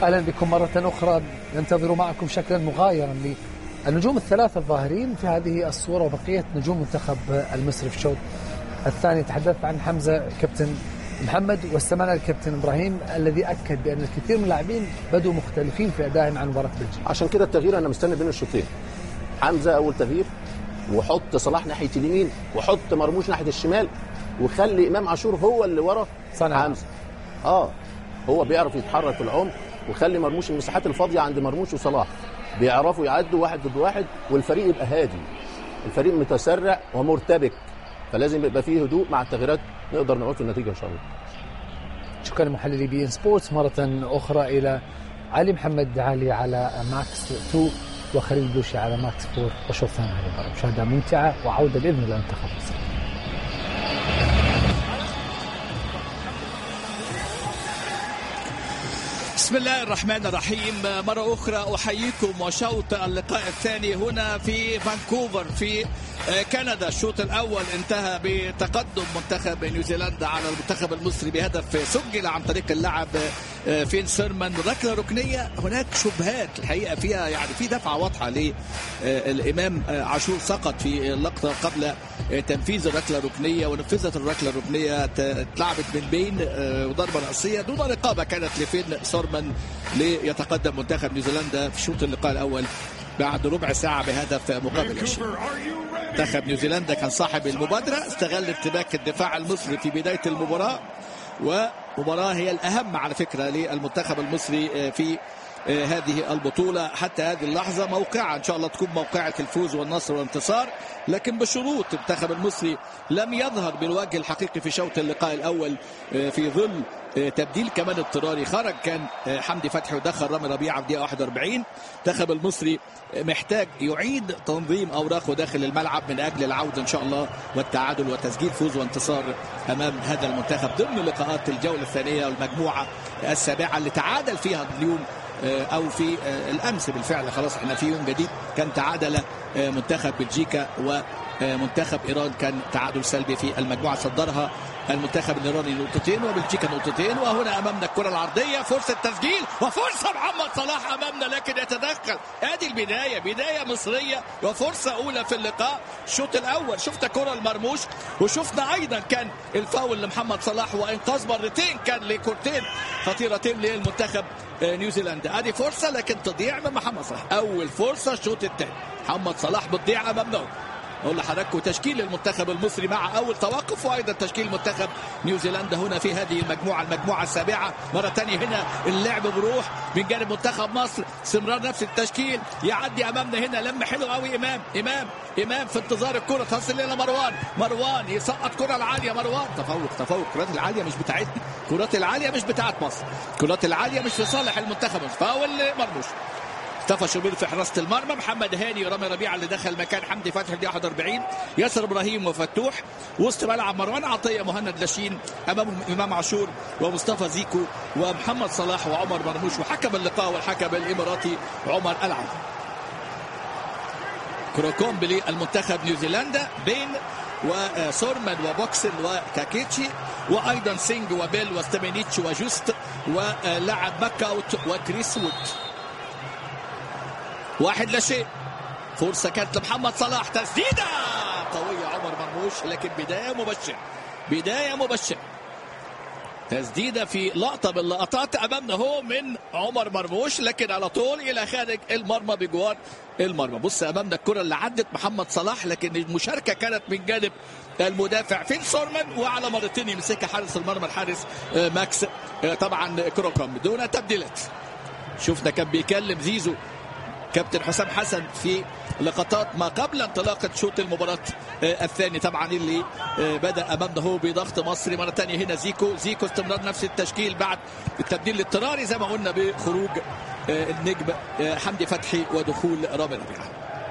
اهلا بكم مره اخرى ننتظر معكم شكلا مغايرا للنجوم الثلاثه الظاهرين في هذه الصوره وبقيه نجوم منتخب المصري في الشوط الثاني تحدثت عن حمزه كابتن محمد واستمعنا للكابتن ابراهيم الذي اكد بان الكثير من اللاعبين بدوا مختلفين في ادائهم عن مباراه بلجيكا عشان كده التغيير انا مستني بين الشوطين حمزه اول تغيير وحط صلاح ناحيه اليمين وحط مرموش ناحيه الشمال وخلي امام عاشور هو اللي ورا صنع. حمزه اه هو بيعرف يتحرك في العمق وخلي مرموش المساحات الفاضيه عند مرموش وصلاح بيعرفوا يعدوا واحد ضد واحد والفريق يبقى هادي الفريق متسرع ومرتبك فلازم يبقى فيه هدوء مع التغييرات نقدر نعود في النتيجه ان شاء الله شكرا لمحللي بي إن سبورتس مرة أخرى إلى علي محمد علي على ماكس 2 وخليل بلوشي على ماكس 4 وشوط ثاني هذه المباراة مشاهدة ممتعة وعودة بإذن الله لمنتخب مصر بسم الله الرحمن الرحيم مرة أخرى أحييكم وشوط اللقاء الثاني هنا في فانكوفر في كندا الشوط الأول انتهى بتقدم منتخب نيوزيلندا على المنتخب المصري بهدف سجل عن طريق اللاعب فين سيرمان ركلة ركنية هناك شبهات الحقيقة فيها يعني في دفعة واضحة للإمام عاشور سقط في اللقطة قبل تنفيذ الركلة الركنية ونفذت الركلة الركنية اتلعبت من بين وضربة رأسية دون رقابة كانت لفين سيرمان ليتقدم منتخب نيوزيلندا في شوط اللقاء الأول بعد ربع ساعة بهدف مقابل شيء منتخب نيوزيلندا كان صاحب المبادرة استغل ارتباك الدفاع المصري في بداية المباراة ومباراة هي الأهم على فكرة للمنتخب المصري في هذه البطولة حتى هذه اللحظة موقعة إن شاء الله تكون موقعة الفوز والنصر والانتصار لكن بشروط المنتخب المصري لم يظهر بالوجه الحقيقي في شوط اللقاء الأول في ظل تبديل كمان اضطراري خرج كان حمدي فتحي ودخل رامي ربيعه في دقيقه 41 المنتخب المصري محتاج يعيد تنظيم اوراقه داخل الملعب من اجل العوده ان شاء الله والتعادل وتسجيل فوز وانتصار امام هذا المنتخب ضمن لقاءات الجوله الثانيه والمجموعه السابعه اللي تعادل فيها اليوم او في الامس بالفعل خلاص احنا في يوم جديد كان تعادل منتخب بلجيكا ومنتخب ايران كان تعادل سلبي في المجموعه صدرها المنتخب الايراني نقطتين وبلجيكا نقطتين وهنا امامنا الكره العرضيه فرصه تسجيل وفرصه محمد صلاح امامنا لكن يتدخل ادي البدايه بدايه مصريه وفرصه اولى في اللقاء الشوط الاول شفت كره المرموش وشفنا ايضا كان الفاول لمحمد صلاح وانقاذ مرتين كان لكورتين خطيرتين للمنتخب نيوزيلندا ادي فرصه لكن تضيع من محمد صلاح اول فرصه الشوط الثاني محمد صلاح بتضيع امامنا اقول لحضراتكم تشكيل المنتخب المصري مع اول توقف وايضا تشكيل منتخب نيوزيلندا هنا في هذه المجموعه المجموعه السابعه مره ثانيه هنا اللعب بروح من جانب منتخب مصر استمرار نفس التشكيل يعدي امامنا هنا لم حلو قوي امام امام امام في انتظار الكره تصل الى مروان مروان يسقط كره العاليه مروان تفوق تفوق الكرات العاليه مش بتاعتنا الكرات العاليه مش بتاعت مصر الكرات العاليه مش في صالح المنتخب فاول مرموش اختفى شوبير في حراسه المرمى محمد هاني ورامي ربيعه اللي دخل مكان حمدي فتحي في 41 ياسر ابراهيم وفتوح وسط ملعب مروان عطيه مهند لاشين امامهم امام عاشور ومصطفى زيكو ومحمد صلاح وعمر مرموش وحكم اللقاء والحكم الاماراتي عمر العب كروكومب للمنتخب نيوزيلندا بين وسورمان وبوكسل وكاكيتشي وايضا سينج وبيل وستامينيتش وجوست ولاعب ماكاوت وكريس وود واحد لا شيء فرصه كانت لمحمد صلاح تسديده قويه عمر مرموش لكن بدايه مبشره بدايه مبشره تسديده في لقطه من اللقطات امامنا هو من عمر مرموش لكن على طول الى خارج المرمى بجوار المرمى بص امامنا الكره اللي عدت محمد صلاح لكن المشاركه كانت من جانب المدافع فين سورمان وعلى مرتين يمسكها حارس المرمى الحارس ماكس طبعا كروكوم دون تبديلات شفنا كان بيكلم زيزو كابتن حسام حسن في لقطات ما قبل انطلاقة شوط المباراة الثاني طبعا اللي بدأ أمامنا هو بضغط مصري مرة ثانية هنا زيكو زيكو استمرار نفس التشكيل بعد التبديل الاضطراري زي ما قلنا بخروج النجم حمدي فتحي ودخول رامي ربيعة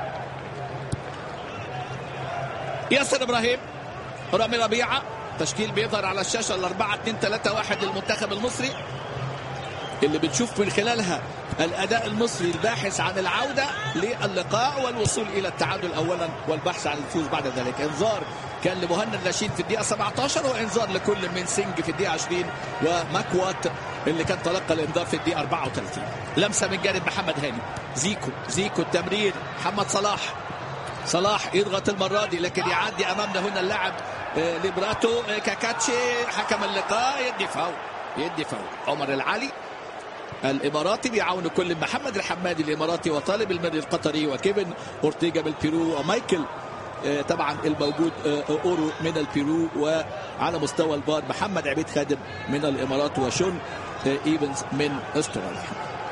ياسر إبراهيم رامي ربيعة تشكيل بيظهر على الشاشة الأربعة 2 3 1 للمنتخب المصري اللي بنشوف من خلالها الاداء المصري الباحث عن العوده للقاء والوصول الى التعادل اولا والبحث عن الفوز بعد ذلك انذار كان لمهند لاشين في الدقيقه 17 وانذار لكل من سينج في الدقيقه 20 وماكوات اللي كان تلقى الانذار في الدقيقه 34 لمسه من جانب محمد هاني زيكو زيكو التمرير محمد صلاح صلاح يضغط المره دي لكن يعدي امامنا هنا اللاعب آه، ليبراتو آه، كاكاتشي حكم اللقاء يدي فاول يدي فاول عمر العلي الاماراتي بيعاون كل محمد الحمادي الاماراتي وطالب المري القطري وكيفن اورتيجا بالبيرو ومايكل آه، طبعا الموجود آه، اورو من البيرو وعلى مستوى البار محمد عبيد خادم من الامارات وشون آه، ايفنز من استراليا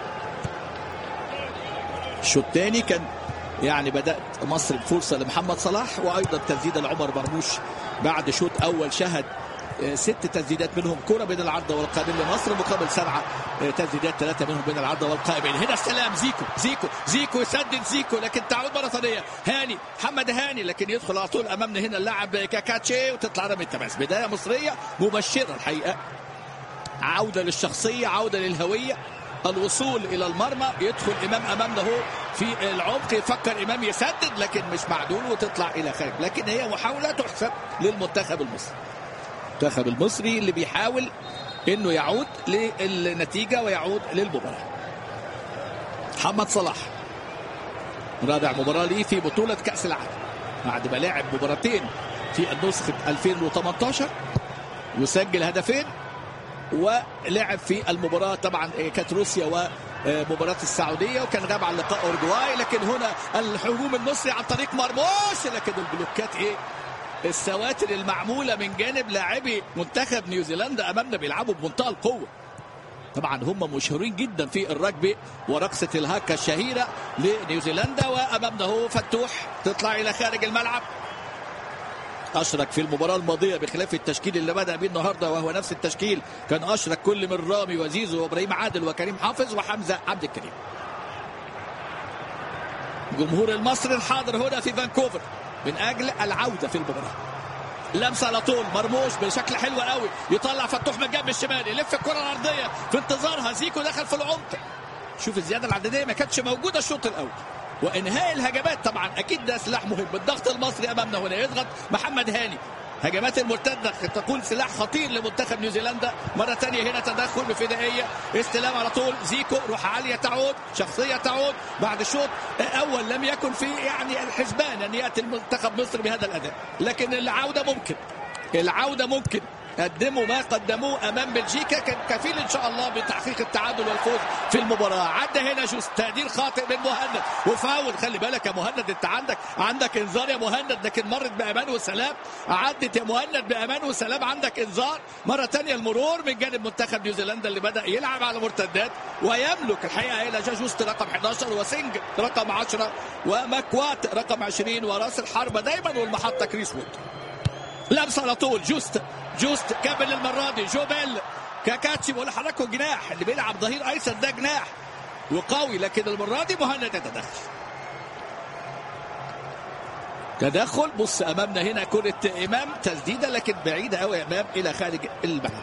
الشوط الثاني كان يعني بدات مصر بفرصه لمحمد صلاح وايضا تسديده لعمر مرموش بعد شوط اول شهد آه، ست تسديدات منهم كره بين العارضه والقائمين لمصر مقابل سبعه آه، تسديدات ثلاثه منهم بين العارضه والقائمين هنا السلام زيكو زيكو زيكو يسدد زيكو لكن تعود مره ثانيه هاني محمد هاني لكن يدخل على طول امامنا هنا اللاعب كاكاتشي وتطلع رمي التماس بدايه مصريه مبشره الحقيقه عودة للشخصية عودة للهوية الوصول إلى المرمى يدخل إمام أمامنا هو في العمق يفكر إمام يسدد لكن مش معدول وتطلع إلى خارج لكن هي محاولة تحسب للمنتخب المصري المنتخب المصري اللي بيحاول انه يعود للنتيجه ويعود للمباراه محمد صلاح رابع مباراه ليه في بطوله كاس العالم بعد ما لعب مباراتين في النسخه 2018 وسجل هدفين ولعب في المباراة طبعا كانت روسيا ومباراة السعودية وكان غاب عن لقاء أورجواي لكن هنا الهجوم المصري عن طريق مرموش لكن البلوكات إيه السواتر المعمولة من جانب لاعبي منتخب نيوزيلندا أمامنا بيلعبوا بمنتهى القوة طبعا هم مشهورين جدا في الرجبي ورقصة الهاكا الشهيرة لنيوزيلندا وأمامنا هو فتوح تطلع إلى خارج الملعب اشرك في المباراه الماضيه بخلاف التشكيل اللي بدا بيه النهارده وهو نفس التشكيل كان اشرك كل من رامي وزيزو وابراهيم عادل وكريم حافظ وحمزه عبد الكريم جمهور المصري الحاضر هنا في فانكوفر من اجل العوده في المباراه لمسه على طول مرموش بشكل حلو قوي يطلع فتوح من الجنب الشمال يلف الكره الارضيه في انتظارها زيكو دخل في العمق شوف الزياده العدديه ما كانتش موجوده الشوط الاول وانهاء الهجمات طبعا اكيد ده سلاح مهم الضغط المصري امامنا هنا يضغط محمد هاني هجمات المرتده تكون سلاح خطير لمنتخب نيوزيلندا مره ثانيه هنا تدخل بفدائيه استلام على طول زيكو روح عاليه تعود شخصيه تعود بعد شوط اول لم يكن في يعني الحسبان ان ياتي المنتخب مصر بهذا الاداء لكن العوده ممكن العوده ممكن قدموا ما قدموه امام بلجيكا كان كفيل ان شاء الله بتحقيق التعادل والفوز في المباراه عدى هنا جوز تقدير خاطئ من مهند وفاول خلي بالك يا مهند انت عندك عندك انذار يا مهند لكن مرت بامان وسلام عدت يا مهند بامان وسلام عندك انذار مره ثانيه المرور من جانب منتخب نيوزيلندا اللي بدا يلعب على مرتدات ويملك الحقيقه الى جاجوست رقم 11 وسنج رقم 10 ومكوات رقم 20 وراس الحربه دايما والمحطه كريس وود لمسه على طول جوست جوست كمل المره دي جوبيل كاكاتشي بقول لحضراتكم جناح اللي بيلعب ظهير ايسر ده جناح وقوي لكن المره دي مهند يتدخل تدخل بص امامنا هنا كره امام تسديده لكن بعيده قوي يا امام الى خارج الملعب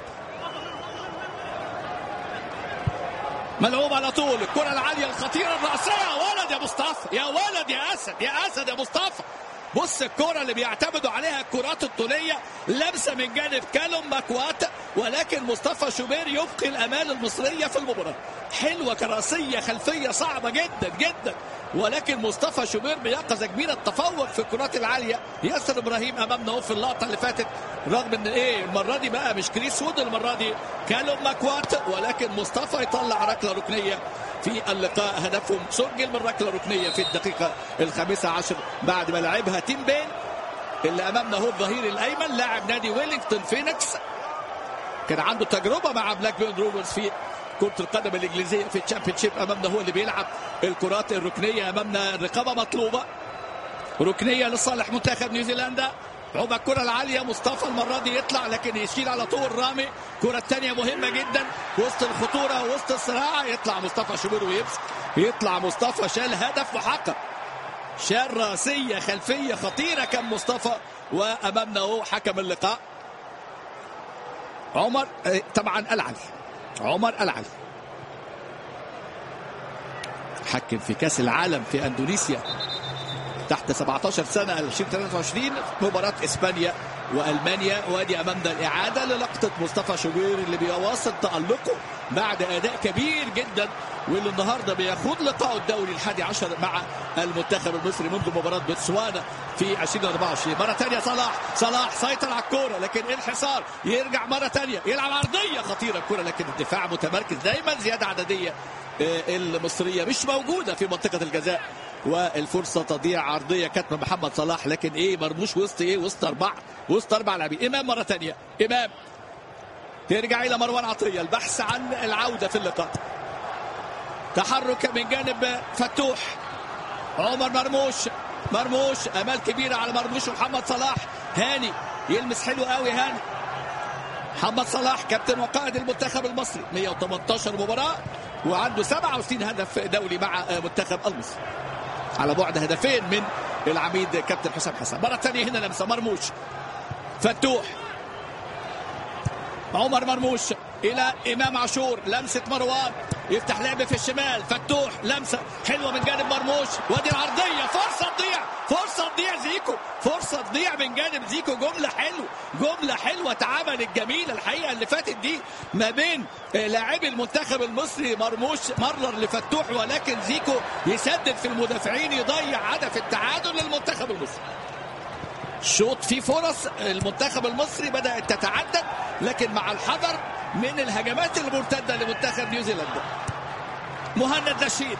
ملعوب على طول الكره العاليه الخطيره الراسيه يا ولد يا مصطفى يا ولد يا اسد يا اسد يا مصطفى بص الكرة اللي بيعتمدوا عليها الكرات الطولية لمسة من جانب كالوم باكوات ولكن مصطفى شوبير يبقي الأمال المصرية في المباراة حلوة كراسية خلفية صعبة جدا جدا ولكن مصطفى شوبير بيقظة كبيرة التفوق في الكرات العالية ياسر إبراهيم أمامنا اهو في اللقطة اللي فاتت رغم ان ايه المرة دي بقى مش كريس وود المرة دي كالوم باكوات ولكن مصطفى يطلع ركلة ركنية في اللقاء هدفهم سجل من ركله ركنيه في الدقيقه الخامسه عشر بعد ما لعبها تيم بين اللي امامنا هو الظهير الايمن لاعب نادي ويلينغتون فينيكس كان عنده تجربه مع بلاك بيرن روفرز في كرة القدم الإنجليزية في الشامبيونشيب أمامنا هو اللي بيلعب الكرات الركنية أمامنا الرقابة مطلوبة ركنية لصالح منتخب نيوزيلندا عقبة الكرة العالية مصطفى المرة دي يطلع لكن يشيل على طول رامي الكرة الثانية مهمة جدا وسط الخطورة وسط الصراع يطلع مصطفى شوبير ويمسك يطلع مصطفى شال هدف محقق شال راسية خلفية خطيرة كان مصطفى وأمامنا هو حكم اللقاء عمر طبعا العلي عمر العلي حكم في كاس العالم في اندونيسيا تحت 17 سنه 2023 مباراه اسبانيا والمانيا وادي امامنا الاعاده للقطه مصطفى شوبير اللي بيواصل تالقه بعد اداء كبير جدا واللي النهارده بيخوض لقاء الدوري الحادي عشر مع المنتخب المصري منذ مباراه بوتسوانا في 2024 مره ثانيه صلاح صلاح سيطر على الكوره لكن انحصار يرجع مره ثانيه يلعب عرضيه خطيره الكوره لكن الدفاع متمركز دايما زياده عدديه المصريه مش موجوده في منطقه الجزاء والفرصه تضيع عرضيه كانت من محمد صلاح لكن ايه مرموش وسط ايه وسط اربعه وسط اربع لاعبين امام مره ثانيه امام ترجع الى مروان عطيه البحث عن العوده في اللقاء تحرك من جانب فتوح عمر مرموش مرموش امال كبيره على مرموش ومحمد صلاح هاني يلمس حلو قوي هاني محمد صلاح كابتن وقائد المنتخب المصري 118 مباراه وعنده 67 هدف دولي مع منتخب المصري على بعد هدفين من العميد كابتن حسام حسن مره ثانيه هنا لمسه مرموش فتوح عمر مرموش الى امام عاشور لمسه مروان يفتح لعب في الشمال فتوح لمسه حلوه من جانب مرموش وادي العرضيه فرصه تضيع فرصه تضيع زيكو فرصه تضيع من جانب زيكو جمله حلوه جمله حلوه اتعملت جميله الحقيقه اللي فاتت دي ما بين لاعبي المنتخب المصري مرموش مرر لفتوح ولكن زيكو يسدد في المدافعين يضيع هدف التعادل للمنتخب المصري شوط في فرص المنتخب المصري بدات تتعدد لكن مع الحذر من الهجمات المرتده لمنتخب نيوزيلندا مهند نشيد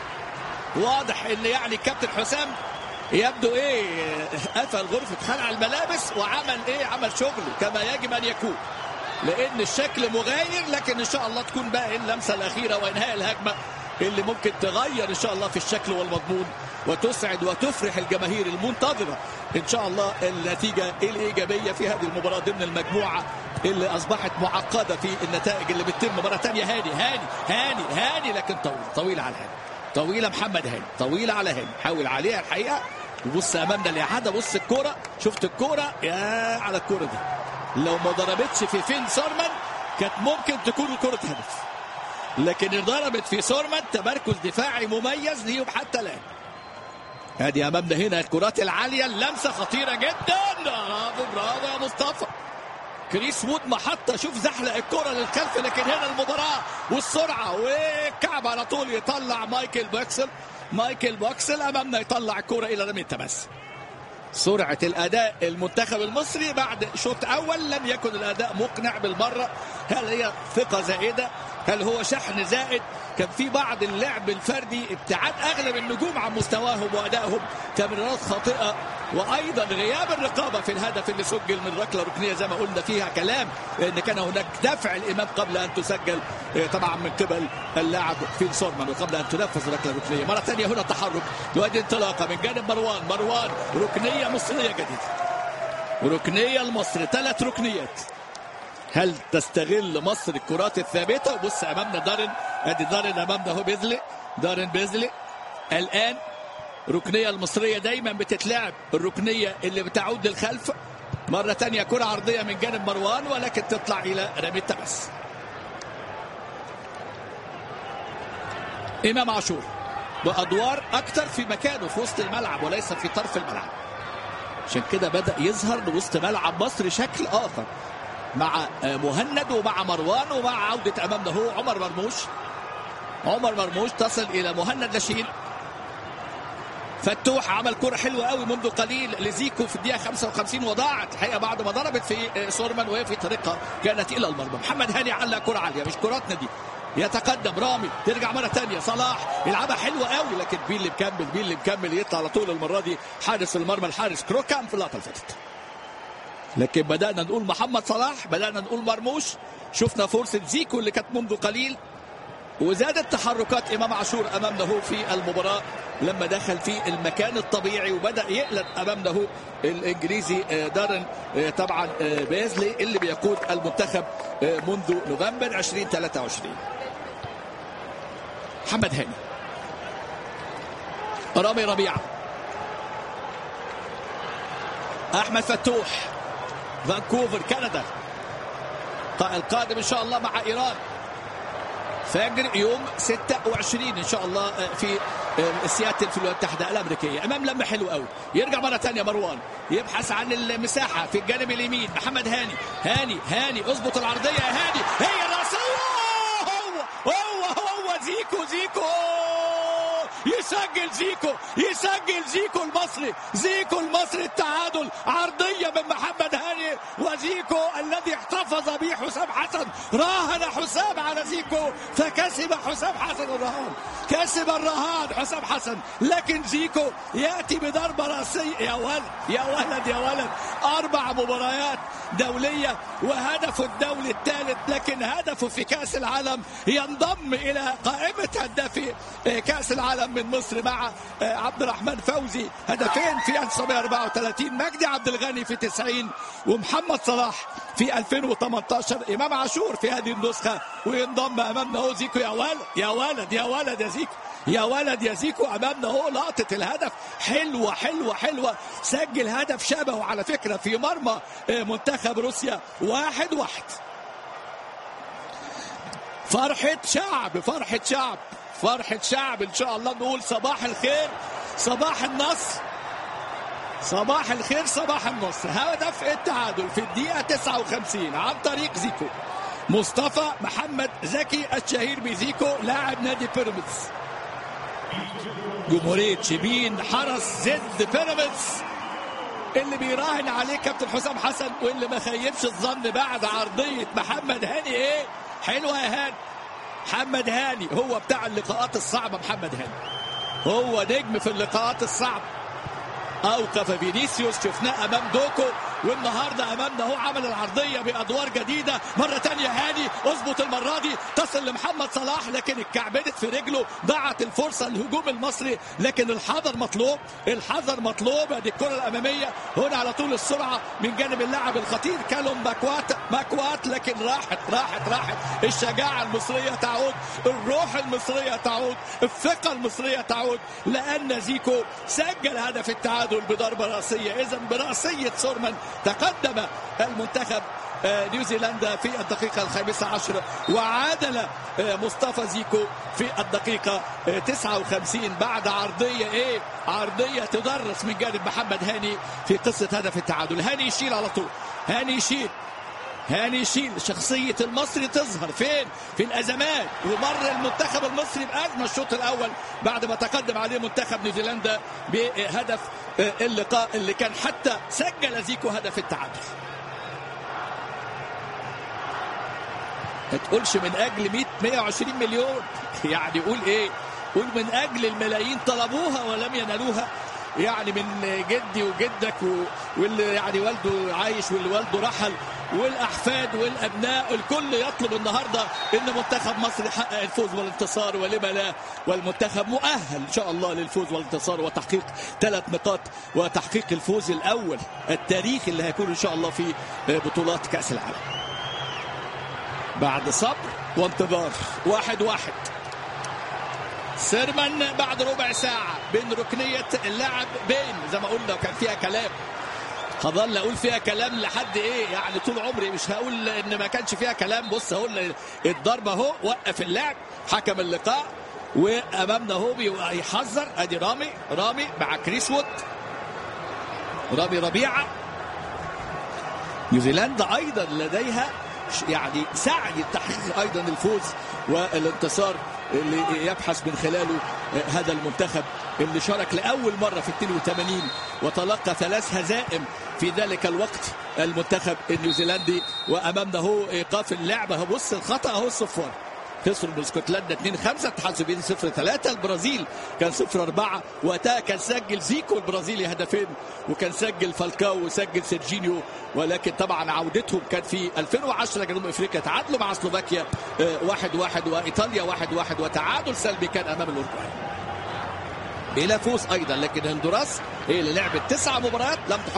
واضح ان يعني كابتن حسام يبدو ايه قفل غرفه خلع الملابس وعمل ايه عمل شغل كما يجب ان يكون لان الشكل مغاير لكن ان شاء الله تكون بقى اللمسه الاخيره وانهاء الهجمه اللي ممكن تغير ان شاء الله في الشكل والمضمون وتسعد وتفرح الجماهير المنتظره ان شاء الله النتيجه الايجابيه في هذه المباراه ضمن المجموعه اللي اصبحت معقده في النتائج اللي بتتم مره ثانيه هاني هاني هاني هاني لكن طويل طويل على هاني طويله محمد هاني طويله على هاني حاول عليها الحقيقه وبص امامنا الاعاده بص الكوره شفت الكوره يا على الكوره دي لو ما ضربتش في فين سورمان كانت ممكن تكون الكره هدف لكن ضربت في سورمان تمركز دفاعي مميز ليهم حتى الان ادي امامنا هنا الكرات العاليه اللمسه خطيره جدا برافو برافو يا مصطفى كريس وود محطة شوف زحلق الكرة للخلف لكن هنا المباراة والسرعة والكعب على طول يطلع مايكل بوكسل مايكل بوكسل أمامنا يطلع الكرة إلى رمي التماس سرعة الأداء المنتخب المصري بعد شوط أول لم يكن الأداء مقنع بالمرة هل هي ثقة زائدة هل هو شحن زائد كان في بعض اللعب الفردي ابتعاد اغلب النجوم عن مستواهم وادائهم تمريرات خاطئه وايضا غياب الرقابه في الهدف اللي سجل من ركله ركنيه زي ما قلنا فيها كلام ان كان هناك دفع الامام قبل ان تسجل طبعا من قبل اللاعب فين سورمان وقبل ان تنفذ ركله ركنيه مره ثانيه هنا تحرك وادي انطلاقه من جانب مروان مروان ركنيه مصريه جديده ركنيه لمصر ثلاث ركنيات هل تستغل مصر الكرات الثابته وبص امامنا دارن ادي دارن امامنا اهو بيزلي دارن بيزلي الان ركنيه المصريه دايما بتتلعب الركنيه اللي بتعود للخلف مره ثانيه كره عرضيه من جانب مروان ولكن تطلع الى رمي التمس امام عاشور بادوار اكثر في مكانه في وسط الملعب وليس في طرف الملعب عشان كده بدا يظهر لوسط ملعب مصر شكل اخر مع مهند ومع مروان ومع عودة أمامنا هو عمر مرموش عمر مرموش تصل إلى مهند لاشين فتوح عمل كرة حلوة قوي منذ قليل لزيكو في الدقيقة 55 وضاعت الحقيقة بعد ما ضربت في سورمان وهي في طريقها كانت إلى المرمى محمد هاني علق كرة عالية مش كراتنا دي يتقدم رامي ترجع مرة ثانية صلاح يلعبها حلوة قوي لكن بيل اللي مكمل بيل اللي مكمل يطلع على طول المرة دي حارس المرمى الحارس كروكام في اللقطة اللي فاتت لكن بدأنا نقول محمد صلاح بدأنا نقول مرموش شفنا فرصة زيكو اللي كانت منذ قليل وزادت تحركات إمام عاشور أمامنا هو في المباراة لما دخل في المكان الطبيعي وبدأ يقلب أمامنا هو الإنجليزي دارن طبعا بيزلي اللي بيقود المنتخب منذ نوفمبر 2023 محمد هاني رامي ربيعه احمد فتوح فانكوفر كندا القادم ان شاء الله مع ايران فجر يوم 26 ان شاء الله في سياتل في الولايات المتحده الامريكيه امام لمه حلو قوي يرجع مره ثانيه مروان يبحث عن المساحه في الجانب اليمين محمد هاني هاني هاني اظبط العرضيه يا هاني هي الراسيه هو هو هو زيكو زيكو يسجل زيكو يسجل زيكو المصري زيكو المصري التعادل عرضية من محمد هاني وزيكو الذي احتفظ به حسام حسن راهن حسام على زيكو فكسب حسام حسن الرهان كسب الرهان حسام حسن لكن زيكو يأتي بضربة رأسية يا ولد يا ولد يا ولد أربع مباريات دولية وهدفه الدولي الثالث لكن هدفه في كأس العالم ينضم إلى قائمة هدافي كأس العالم من مصر مع عبد الرحمن فوزي هدفين في 1934 مجدي عبد الغني في 90 ومحمد صلاح في 2018 إمام عاشور في هذه النسخة وينضم أمامنا هو زيكو يا ولد يا ولد يا ولد يا زيكو يا ولد يا زيكو امامنا اهو لقطه الهدف حلوه حلوه حلوه سجل هدف شبهه على فكره في مرمى منتخب روسيا واحد واحد فرحه شعب فرحه شعب فرحه شعب ان شاء الله نقول صباح الخير صباح النصر صباح الخير صباح النصر هدف التعادل في الدقيقه 59 عن طريق زيكو مصطفى محمد زكي الشهير بزيكو لاعب نادي بيراميدز جمهورية شبين حرس زد بيراميدز اللي بيراهن عليه كابتن حسام حسن واللي ما خيبش الظن بعد عرضية محمد هاني ايه حلوة يا هاني محمد هاني هو بتاع اللقاءات الصعبة محمد هاني هو نجم في اللقاءات الصعبة اوقف فينيسيوس شفناه امام دوكو والنهارده امامنا هو عمل العرضيه بادوار جديده مره ثانيه هاني اظبط المره دي تصل لمحمد صلاح لكن اتكعبلت في رجله ضاعت الفرصه الهجوم المصري لكن الحذر مطلوب الحذر مطلوب ادي الكره الاماميه هنا على طول السرعه من جانب اللاعب الخطير كالوم باكوات باكوات لكن راحت راحت راحت الشجاعه المصريه تعود الروح المصريه تعود الثقه المصريه تعود لان زيكو سجل هدف التعادل بضربه راسيه اذا براسيه سورمان تقدم المنتخب نيوزيلندا في الدقيقة الخامسة عشر وعادل مصطفى زيكو في الدقيقة 59 بعد عرضية ايه عرضية تدرس من جانب محمد هاني في قصة هدف التعادل هاني يشيل على طول هاني يشيل هاني يشيل شخصية المصري تظهر فين في الأزمات ومر المنتخب المصري بأزمة الشوط الأول بعد ما تقدم عليه منتخب نيوزيلندا بهدف اللقاء اللي كان حتى سجل زيكو هدف التعادل ما تقولش من أجل 100 120 مليون يعني قول إيه قول من أجل الملايين طلبوها ولم ينالوها يعني من جدي وجدك واللي يعني والده عايش واللي والده رحل والاحفاد والابناء الكل يطلب النهارده ان منتخب مصر يحقق الفوز والانتصار ولما لا والمنتخب مؤهل ان شاء الله للفوز والانتصار وتحقيق ثلاث نقاط وتحقيق الفوز الاول التاريخي اللي هيكون ان شاء الله في بطولات كاس العالم. بعد صبر وانتظار واحد واحد سيرمان بعد ربع ساعة بين ركنية اللاعب بين زي ما قلنا كان فيها كلام هظل اقول فيها كلام لحد ايه يعني طول عمري مش هقول ان ما كانش فيها كلام بص هقول الضربه اهو وقف اللعب حكم اللقاء وامامنا اهو بيحذر ادي رامي رامي مع كريس وود رامي ربيعه نيوزيلندا ايضا لديها يعني سعي تحقيق ايضا الفوز والانتصار اللي يبحث من خلاله هذا المنتخب اللي شارك لاول مره في 82 وتلقى ثلاث هزائم في ذلك الوقت المنتخب النيوزيلندي وامامنا هو ايقاف اللعبه بص الخطا اهو الصفار خسروا من اسكتلندا 2 5 اتحاد السوفيتي 0 3 البرازيل كان 0 4 وقتها كان سجل زيكو البرازيلي هدفين وكان سجل فالكاو وسجل سيرجينيو ولكن طبعا عودتهم كان في 2010 جنوب افريقيا تعادلوا مع سلوفاكيا 1 1 وايطاليا 1 1 وتعادل سلبي كان امام الاورجواي بلا فوز ايضا لكن هندوراس هي اللي لعبت تسع مباريات لم